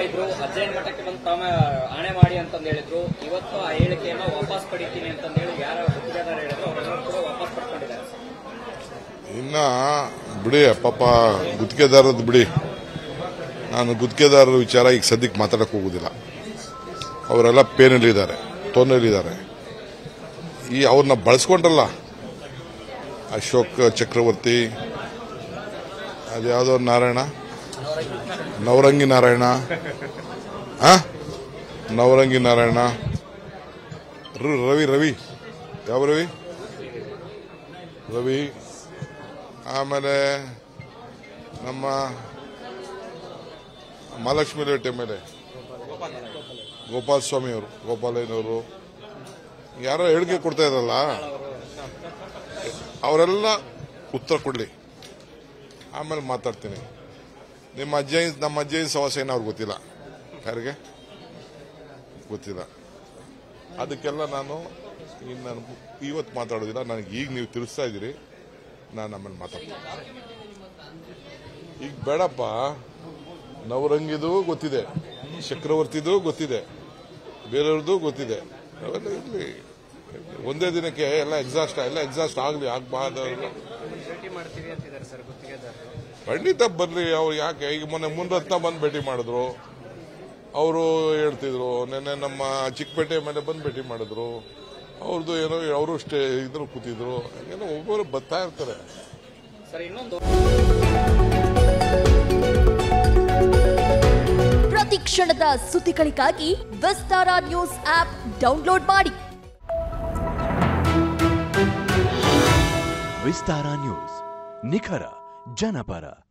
ಹೇಳಿದ್ರು ಅಜ್ಜಯನ್ ಮಠಕ್ಕೆ ಬಂದು ಪ್ರಾಮ ಆಣೆ ಮಾಡಿ ಅಂತಂದು ಹೇಳಿದ್ರು ಇವತ್ತು ಆ ಹೇಳಿಕೆಯನ್ನ ವಾಪಸ್ ಪಡಿತೀನಿ ಅಂತಂದು ಹೇಳಿ ಯಾರ ಗುತ್ತಿಗೆದಾರ ಹೇಳಿದ್ರು ಅವರೆಲ್ಲರೂ ಕೂಡ ವಾಪಸ್ ಪಡ್ಕೊಂಡಿದ್ದಾರೆ ಇನ್ನ ಬಿಡಿ ಪಾಪ ಗುತ್ತಿಗೆದಾರದ್ದು ಬಿಡಿ ನಾನು ಗುತ್ತಿಗೆದಾರರ ವಿಚಾರ ಈಗ ಸದ್ಯಕ್ಕೆ ಮಾತಾಡಕ್ ಹೋಗುದಿಲ್ಲ ಅವರೆಲ್ಲ ಪೇನಲ್ಲಿದ್ದಾರೆ ತೊಂದರೆಯಲ್ಲಿದ್ದಾರೆ ಈ ಅವ್ರನ್ನ ಬಳಸ್ಕೊಂಡ್ರಲ್ಲ ಅಶೋಕ್ ಚಕ್ರವರ್ತಿ ಅದ್ಯಾವುದೋ ನಾರಾಯಣ ನವರಂಗಿ ನಾರಾಯಣ ಆ ನವರಂಗಿ ನಾರಾಯಣ ರ- ರವಿ ರವಿ ಯಾವ ರವಿ ರವಿ ಆಮೇಲೆ ನಮ್ಮ Mahalakshmi late M L A Gopala Swamy ಅವರು ಗೋಪಾಲಯ್ಯನವರು ಯಾರೋ ಹೇಳಿಕೆ ಕೊಡ್ತಾ ಇದ್ರಲ್ಲ ಅವರೆಲ್ಲ ಉತ್ತರ ಕೊಡ್ಲಿ ಆಮೇಲೆ ಮಾತಾಡ್ತೀನಿ ನಿಮ್ಮ ಅಜ್ಜ ನಮ್ಮ ಅಜ್ಜನ ಸವಾಸ ಏನೋ ಅವ್ರಿಗೆ ಗೊತ್ತಿಲ್ಲ ಯಾರಿಗೆ ಗೊತ್ತಿಲ್ಲ ಅದಕ್ಕೆಲ್ಲ ನಾನು ಇನ್ನು ನಾನು ಇವತ್ತು ಮಾತಾಡೋದಿಲ್ಲ ನನಗೆ ಈಗ ನೀವು ತಿಳಿಸ್ತಾ ಇದ್ದೀರಿ ನಾನು ಆಮೇಲೆ ಮಾತಾಡ್ತೀನಿ ಈಗ ಬೇಡಪ್ಪ ನವರಂಗಿದು ಗೊತ್ತಿದೆ ಚಕ್ರವರ್ತಿದು ಗೊತ್ತಿದೆ ಬೇರೆಯವ್ರದ್ದು ಗೊತ್ತಿದೆ ಅವೆಲ್ಲ ಇರಲಿ ಒಂದೇ ದಿನಕ್ಕೆ ಎಲ್ಲ ಎಕ್ಸಾಸ್ಟ್ ಎಲ್ಲ ಎಕ್ಸಾಸ್ಟ್ ಆಗಲಿ ಆಗಬಾರ್ದು ಭೇಟಿ ಮಾಡ್ತೀವಿ ಅಂತಿದ್ದಾರೆ ಸರ್ ಗುತ್ತಿಗೆದಾರರು ಖಂಡಿತ ಬರ್ಲಿ ಅವ್ರು ಯಾಕೆ ಈಗ ಮೊನ್ನೆ ಮುನ್ರತ್ನ ಬಂದು ಭೇಟಿ ಮಾಡಿದ್ರು ಅವರು ಹೇಳ್ತಿದ್ರು ನೆನ್ನೆ ನಮ್ಮ ಚಿಕ್ಕಪೇಟೆ ಮೇಲೆ ಬಂದು ಭೇಟಿ ಮಾಡಿದ್ರು ಅವ್ರದ್ದು ಏನೋ ಅವರು ಸ್ಟೇ ಇದ್ರು ಕೂತಿದ್ರು ಏನೋ ಒಬ್ಬರು ಬರ್ತಾ ಇರ್ತಾರೆ ಸರ್ ಇನ್ನೊಂದು ಪ್ರತಿ ಕ್ಷಣದ ಸುದ್ದಿಗಳಿಗಾಗಿ ವಿಸ್ತಾರ ನ್ಯೂಸ್ ಆಪ್ ಡೌನ್ಲೋಡ್ ಮಾಡಿ ವಿಸ್ತಾರ ನ್ಯೂಸ್ ನಿಖರ ಜನಪರ